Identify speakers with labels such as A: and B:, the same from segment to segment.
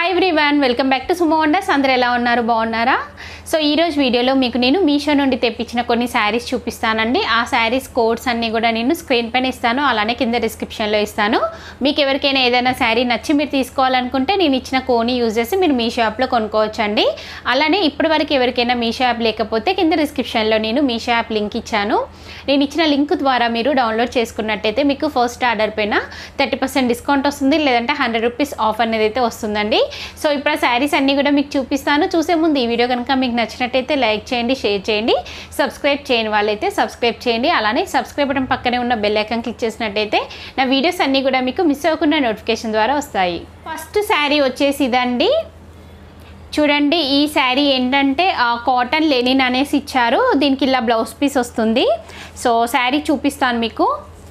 A: hi everyone welcome back to Sumo Wonders అందరు ఎలా ఉన్నారు బాగున్నారా సో ఈరోజు వీడియోలో మీకు నేను మీషో నుండి తెప్పించిన కొన్ని శారీస్ చూపిస్తానండి ఆ శారీస్ కోడ్స్ అన్నీ కూడా నేను స్క్రీన్ పైన ఇస్తాను అలానే కింద డిస్క్రిప్షన్లో ఇస్తాను మీకు ఎవరికైనా ఏదైనా శారీ నచ్చి మీరు తీసుకోవాలనుకుంటే నేను ఇచ్చిన కోడ్ని యూజ్ చేసి మీరు మీషో యాప్లో కొనుక్కోవచ్చండి అలానే ఇప్పటి వరకు ఎవరికైనా మీషో యాప్ లేకపోతే కింద డిస్క్రిప్షన్లో నేను మీషో యాప్ లింక్ ఇచ్చాను నేను ఇచ్చిన లింక్ ద్వారా మీరు డౌన్లోడ్ చేసుకున్నట్టయితే మీకు ఫస్ట్ ఆర్డర్ పైన థర్టీ పర్సెంట్ డిస్కౌంట్ వస్తుంది లేదంటే హండ్రెడ్ రూపీస్ ఆఫ్ అనేది అయితే వస్తుందండి సో ఇప్పుడు ఆ శారీస్ అన్నీ కూడా మీకు చూపిస్తాను చూసే ముందు ఈ వీడియో కనుక మీకు నచ్చినట్టయితే లైక్ చేయండి షేర్ చేయండి సబ్స్క్రైబ్ చేయని వాళ్ళైతే సబ్స్క్రైబ్ చేయండి అలానే సబ్స్క్రైబ్ బటన్ పక్కనే ఉన్న బెల్ ఐకాన్ క్లిక్ చేసినట్టయితే నా వీడియోస్ అన్నీ కూడా మీకు మిస్ అవ్వకుండా నోటిఫికేషన్ ద్వారా వస్తాయి ఫస్ట్ శారీ వచ్చేసి ఇదండి చూడండి ఈ శారీ ఏంటంటే ఆ, కాటన్ లెనిన్ అనేసి ఇచ్చారు దీనికి ఇలా బ్లౌజ్ పీస్ వస్తుంది సో శారీ చూపిస్తాను మీకు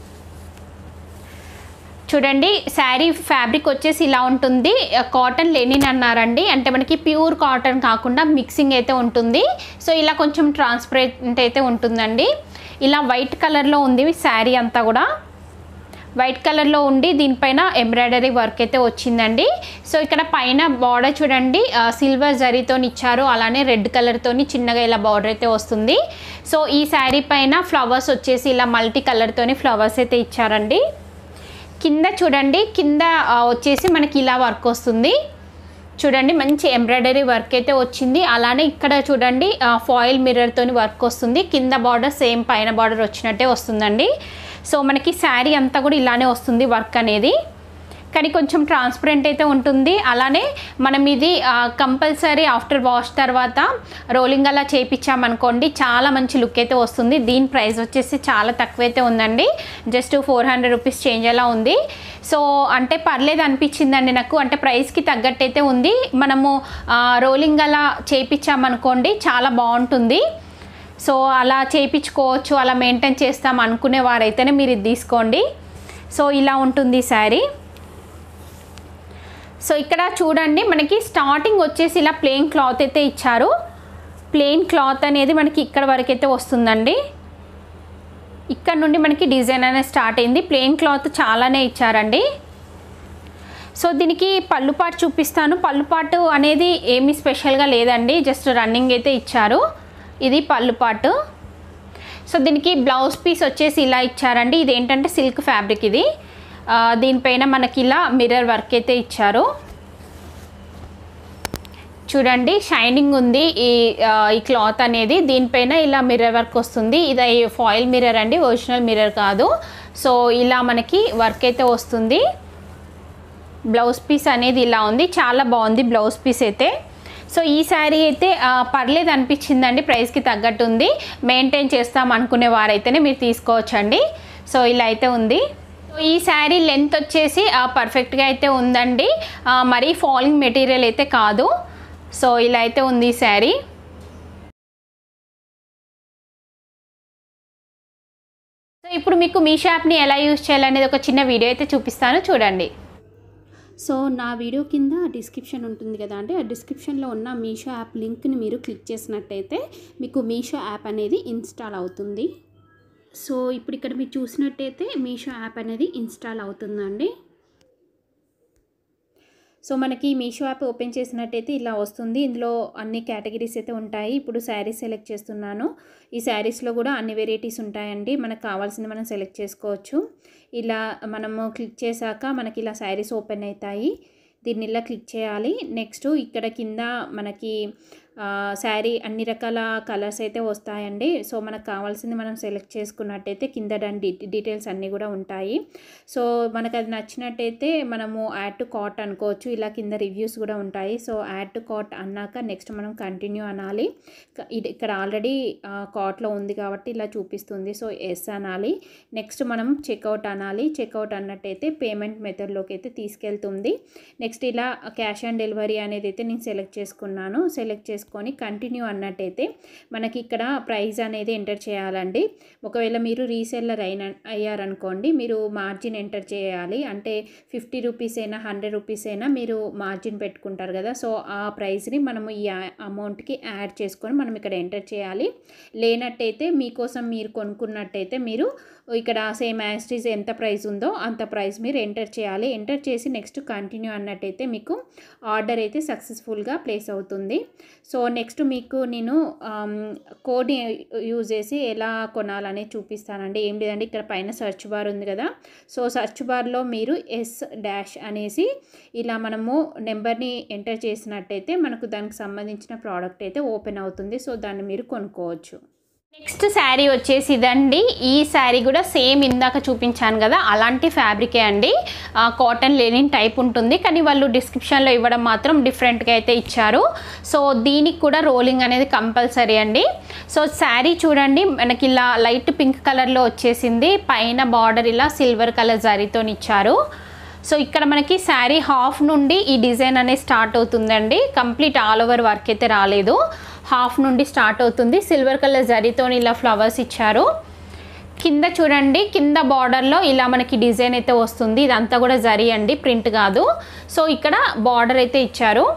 A: చూడండి శారీ ఫ్యాబ్రిక్ వచ్చేసి ఇలా ఉంటుంది ఆ, కాటన్ లెనిన్ అన్నారండి అంటే మనకి ప్యూర్ కాటన్ కాకుండా మిక్సింగ్ అయితే ఉంటుంది సో ఇలా కొంచెం ట్రాన్స్పరెంట్ అయితే ఉంటుందండి ఇలా వైట్ కలర్లో ఉంది శారీ అంతా కూడా వైట్ కలర్లో ఉండి దీనిపైన ఎంబ్రాయిడరీ వర్క్ అయితే వచ్చిందండి సో ఇక్కడ పైన బార్డర్ చూడండి ఆ, సిల్వర్ జరీతో ఇచ్చారు అలానే రెడ్ కలర్తోని చిన్నగా ఇలా బార్డర్ అయితే వస్తుంది సో ఈ శారీ పైన ఫ్లవర్స్ వచ్చేసి ఇలా మల్టీ కలర్తోని ఫ్లవర్స్ అయితే ఇచ్చారండి కింద చూడండి కింద ఆ, వచ్చేసి మనకి ఇలా వర్క్ వస్తుంది చూడండి మంచి ఎంబ్రాయిడరీ వర్క్ అయితే వచ్చింది అలానే ఇక్కడ చూడండి ఆ, ఫాయిల్ మిర్రర్తోని వర్క్ వస్తుంది కింద బార్డర్ సేమ్ పైన బార్డర్ వచ్చినట్టే వస్తుందండి సో మనకి శారీ అంతా కూడా ఇలానే వస్తుంది వర్క్ అనేది కానీ కొంచెం ట్రాన్స్పరెంట్ అయితే ఉంటుంది అలానే మనం ఇది కంపల్సరీ ఆఫ్టర్ వాష్ తర్వాత రోలింగ్ అలా చేయించామనుకోండి చాలా మంచి లుక్ అయితే వస్తుంది దీని ప్రైస్ వచ్చేసి చాలా తక్కువైతే ఉందండి just four hundred rupees change అలా ఉంది సో అంటే పర్లేదు అనిపించిందండి నాకు అంటే ప్రైస్కి తగ్గట్టయితే ఉంది మనము ఆ, రోలింగ్ అలా చేయించామనుకోండి చాలా బాగుంటుంది సో అలా చేయించుకోవచ్చు అలా మెయింటైన్ చేస్తాం అనుకునే వారైతేనే మీరు ఇది తీసుకోండి సో ఇలా ఉంటుంది ఈ శారీ సో ఇక్కడ చూడండి మనకి స్టార్టింగ్ వచ్చేసి ఇలా ప్లెయిన్ క్లాత్ అయితే ఇచ్చారు ప్లెయిన్ క్లాత్ అనేది మనకి ఇక్కడ వరకు అయితే వస్తుందండి ఇక్కడ నుండి మనకి డిజైన్ అనేది స్టార్ట్ అయింది ప్లెయిన్ క్లాత్ చాలానే ఇచ్చారండి సో దీనికి పళ్ళుపాటు చూపిస్తాను పళ్ళుపాటు అనేది ఏమీ స్పెషల్గా లేదండి జస్ట్ రన్నింగ్ అయితే ఇచ్చారు ఇది పళ్ళుపాటు సో దీనికి బ్లౌజ్ పీస్ వచ్చేసి ఇలా ఇచ్చారండి ఇది ఏంటంటే సిల్క్ ఫ్యాబ్రిక్ ఇది ఆ, దీనిపైన మనకి ఇలా మిర్రర్ వర్క్ అయితే ఇచ్చారు చూడండి షైనింగ్ ఉంది ఈ ఆ, ఈ క్లాత్ అనేది దీనిపైన ఇలా మిర్రర్ వర్క్ వస్తుంది ఇది ఫాయిల్ మిర్రర్ అండి ఒరిజినల్ మిర్రర్ కాదు సో ఇలా మనకి వర్క్ అయితే వస్తుంది బ్లౌజ్ పీస్ అనేది ఇలా ఉంది చాలా బాగుంది బ్లౌజ్ పీస్ అయితే సో ఈ శారీ అయితే ఆ, పర్లేదు అనిపించిందండి ప్రైస్కి తగ్గట్టు ఉంది మెయింటైన్ చేస్తాం అనుకునే వారైతేనే మీరు తీసుకోవచ్చండి సో ఇలా అయితే ఉంది సో ఈ శారీ లెంత్ వచ్చేసి ఆ, పర్ఫెక్ట్గా అయితే ఉందండి ఆ, మరీ ఫాలింగ్ మెటీరియల్ అయితే కాదు సో ఇలా అయితే ఉంది ఈ శారీ సో ఇప్పుడు మీకు మీ షాప్ని ఎలా యూజ్ చేయాలనేది ఒక చిన్న వీడియో అయితే చూపిస్తాను చూడండి
B: సో నా వీడియో కింద డిస్క్రిప్షన్ ఉంటుంది కదా అంటే ఆ డిస్క్రిప్షన్లో ఉన్న మీషో యాప్ లింక్ని మీరు క్లిక్ చేసినట్టయితే మీకు మీషో యాప్ అనేది ఇన్స్టాల్ అవుతుంది సో ఇప్పుడు ఇక్కడ మీరు చూసినట్టయితే మీషో యాప్ అనేది ఇన్స్టాల్ అవుతుందండి సో మనకి మీషో యాప్ ఓపెన్ చేసినట్టయితే ఇలా వస్తుంది ఇందులో అన్ని కేటగిరీస్ అయితే ఉంటాయి ఇప్పుడు శారీస్ సెలెక్ట్ చేస్తున్నాను ఈ శారీస్లో కూడా అన్ని వెరైటీస్ ఉంటాయండి మనకు కావాల్సింది మనం సెలెక్ట్ చేసుకోవచ్చు ఇలా మనము క్లిక్ చేశాక మనకి ఇలా శారీస్ ఓపెన్ అవుతాయి దీన్ని ఇలా క్లిక్ చేయాలి నెక్స్ట్ ఇక్కడ కింద మనకి శారీ అన్ని రకాల కలర్స్ అయితే వస్తాయండి సో మనకు కావాల్సింది మనం సెలెక్ట్ చేసుకున్నట్టయితే కింద దాని డీ డీటెయిల్స్ అన్నీ కూడా ఉంటాయి సో మనకు అది నచ్చినట్టయితే మనము యాడ్ టు కార్ట్ అనుకోవచ్చు ఇలా కింద రివ్యూస్ కూడా ఉంటాయి సో యాడ్ టు కార్ట్ అన్నాక నెక్స్ట్ మనం కంటిన్యూ అనాలి క- ఇది ఇక్కడ ఆల్రెడీ కార్ట్లో ఉంది కాబట్టి ఇలా చూపిస్తుంది సో ఎస్ అనాలి నెక్స్ట్ మనం చెక్అవుట్ అనాలి చెక్అవుట్ అన్నట్టయితే పేమెంట్ మెథడ్లోకి అయితే తీసుకెళ్తుంది నెక్స్ట్ ఇలా క్యాష్ ఆన్ డెలివరీ అనేది అయితే నేను సెలెక్ట్ చేసుకున్నాను సెలెక్ట్ చేసుకుని చేసుకొని కంటిన్యూ అన్నట్టయితే మనకి ఇక్కడ ప్రైస్ అనేది ఎంటర్ చేయాలండి ఒకవేళ మీరు రీసెల్లర్ అయిన అయ్యారనుకోండి మీరు మార్జిన్ ఎంటర్ చేయాలి అంటే ఫిఫ్టీ రూపీస్ అయినా హండ్రెడ్ రూపీస్ అయినా మీరు మార్జిన్ పెట్టుకుంటారు కదా సో ఆ ప్రైస్ని మనము ఈ అమౌంట్కి యాడ్ చేసుకొని మనం ఇక్కడ ఎంటర్ చేయాలి లేనట్టయితే మీకోసం మీరు కొనుక్కున్నట్టయితే మీరు ఇక్కడ సేమ్ యాస్టీజ్ ఎంత ప్రైస్ ఉందో అంత ప్రైస్ మీరు ఎంటర్ చేయాలి ఎంటర్ చేసి నెక్స్ట్ కంటిన్యూ అన్నట్టయితే మీకు ఆర్డర్ అయితే సక్సెస్ఫుల్గా ప్లేస్ అవుతుంది సో నెక్స్ట్ మీకు నేను కోడ్ యూజ్ చేసి ఎలా కొనాలని చూపిస్తానండి ఏం లేదండి ఇక్కడ పైన సెర్చ్ బార్ ఉంది కదా సో సెర్చ్ బార్లో మీరు ఎస్ డాష్ అనేసి ఇలా మనము నెంబర్ని ఎంటర్ చేసినట్టయితే మనకు దానికి సంబంధించిన ప్రోడక్ట్ అయితే ఓపెన్ అవుతుంది సో దాన్ని మీరు కొనుక్కోవచ్చు
A: నెక్స్ట్ శారీ వచ్చేసి ఇదండి ఈ శారీ కూడా సేమ్ ఇందాక చూపించాను కదా అలాంటి ఫ్యాబ్రికే అండి ఆ, కాటన్ లెనిన్ టైప్ ఉంటుంది కానీ వాళ్ళు డిస్క్రిప్షన్లో ఇవ్వడం మాత్రం డిఫరెంట్గా అయితే ఇచ్చారు సో దీనికి కూడా రోలింగ్ అనేది కంపల్సరీ అండి సో శారీ చూడండి మనకి ఇలా లైట్ పింక్ కలర్లో వచ్చేసింది పైన బార్డర్ ఇలా సిల్వర్ కలర్ జరీతో ఇచ్చారు సో ఇక్కడ మనకి శారీ హాఫ్ నుండి ఈ డిజైన్ అనేది స్టార్ట్ అవుతుందండి కంప్లీట్ ఆల్ ఓవర్ వర్క్ అయితే రాలేదు హాఫ్ నుండి స్టార్ట్ అవుతుంది సిల్వర్ కలర్ జరీతో ఇలా ఫ్లవర్స్ ఇచ్చారు కింద చూడండి కింద బార్డర్లో ఇలా మనకి డిజైన్ అయితే వస్తుంది ఇదంతా కూడా జరీ అండి ప్రింట్ కాదు సో ఇక్కడ బార్డర్ అయితే ఇచ్చారు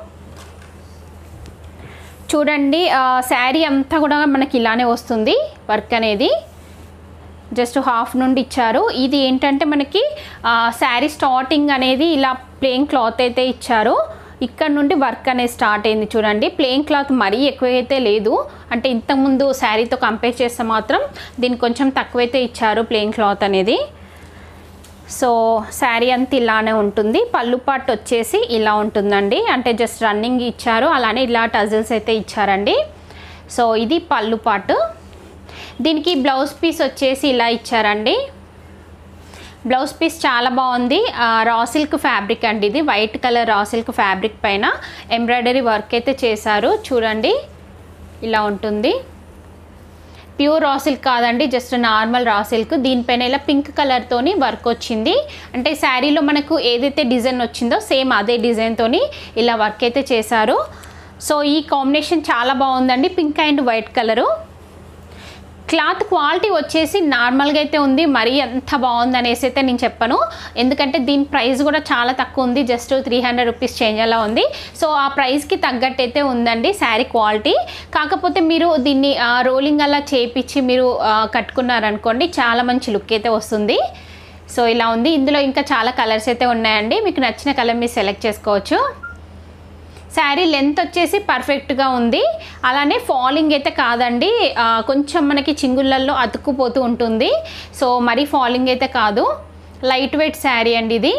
A: చూడండి శారీ అంతా కూడా మనకి ఇలానే వస్తుంది వర్క్ అనేది జస్ట్ హాఫ్ నుండి ఇచ్చారు ఇది ఏంటంటే మనకి శారీ స్టార్టింగ్ అనేది ఇలా ప్లెయిన్ క్లాత్ అయితే ఇచ్చారు ఇక్కడ నుండి వర్క్ అనేది స్టార్ట్ అయింది చూడండి ప్లెయిన్ క్లాత్ మరీ ఎక్కువైతే లేదు అంటే ఇంతకుముందు శారీతో కంపేర్ చేస్తే మాత్రం దీనికి కొంచెం తక్కువైతే ఇచ్చారు ప్లెయిన్ క్లాత్ అనేది సో శారీ అంతా ఇలానే ఉంటుంది పళ్ళు పాటు వచ్చేసి ఇలా ఉంటుందండి అంటే జస్ట్ రన్నింగ్ ఇచ్చారు అలానే ఇలా టజల్స్ అయితే ఇచ్చారండి సో ఇది పళ్ళు పాటు దీనికి బ్లౌజ్ పీస్ వచ్చేసి ఇలా ఇచ్చారండి బ్లౌజ్ పీస్ చాలా బాగుంది ఆ, రా సిల్క్ ఫ్యాబ్రిక్ అండి ఇది white colour raw silk fabric పైన ఎంబ్రాయిడరీ వర్క్ అయితే చేశారు చూడండి ఇలా ఉంటుంది ప్యూర్ రా సిల్క్ కాదండి జస్ట్ నార్మల్ రా సిల్క్ దీనిపైన ఇలా పింక్ కలర్తోని వర్క్ వచ్చింది అంటే శారీలో మనకు ఏదైతే డిజైన్ వచ్చిందో సేమ్ అదే డిజైన్తోని ఇలా వర్క్ అయితే చేశారు సో ఈ కాంబినేషన్ చాలా బాగుందండి pink and white colour cloth quality వచ్చేసి నార్మల్గా అయితే ఉంది మరీ ఎంత బాగుంది అనేసి అయితే నేను చెప్పను ఎందుకంటే దీని ప్రైస్ కూడా చాలా తక్కువ ఉంది just three hundred rupees change అలా ఉంది సో ఆ ప్రైస్కి తగ్గట్టు అయితే ఉందండి శారీ క్వాలిటీ కాకపోతే మీరు దీన్ని ఆ, రోలింగ్ అలా చేపించి మీరు ఆ, కట్టుకున్నారనుకోండి చాలా మంచి లుక్ అయితే వస్తుంది సో ఇలా ఉంది ఇందులో ఇంకా చాలా కలర్స్ అయితే ఉన్నాయండి మీకు నచ్చిన కలర్ మీరు సెలెక్ట్ చేసుకోవచ్చు శారీ లెంత్ వచ్చేసి పర్ఫెక్ట్గా ఉంది అలానే ఫాలింగ్ అయితే కాదండి ఆ, కొంచెం మనకి చింగుళ్ళల్లో అతుక్కుపోతూ ఉంటుంది సో మరీ ఫాలింగ్ అయితే కాదు లైట్ వెయిట్ శారీ అండి ఇది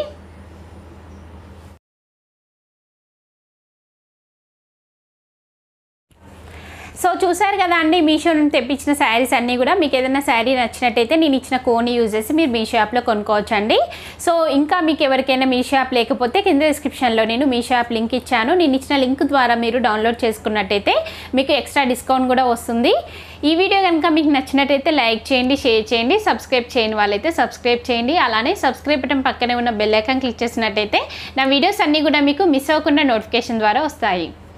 A: సో చూసారు కదా అండి మీషో నుండి తెప్పించిన శారీస్ అన్నీ కూడా మీకు ఏదైనా శారీ నచ్చినట్టయితే నేను ఇచ్చిన కోని యూజ్ చేసి మీరు మీ షాప్లో కొనుక్కోవచ్చు అండి సో ఇంకా మీకు ఎవరికైనా మీ షాప్ లేకపోతే కింద డిస్క్రిప్షన్లో నేను మీ షాప్ లింక్ ఇచ్చాను నేను ఇచ్చిన లింక్ ద్వారా మీరు డౌన్లోడ్ చేసుకున్నట్టయితే మీకు ఎక్స్ట్రా డిస్కౌంట్ కూడా వస్తుంది ఈ వీడియో కనుక మీకు నచ్చినట్టయితే లైక్ చేయండి షేర్ చేయండి సబ్స్క్రైబ్ చేయని వాళ్ళైతే సబ్స్క్రైబ్ చేయండి అలానే సబ్స్క్రైబ్ బటన్ పక్కనే ఉన్న బెల్ ఐకాన్ క్లిక్ చేసినట్టయితే నా వీడియోస్ అన్నీ కూడా మీకు మిస్ అవ్వకుండా నోటిఫికేషన్ ద్వారా వస్తాయి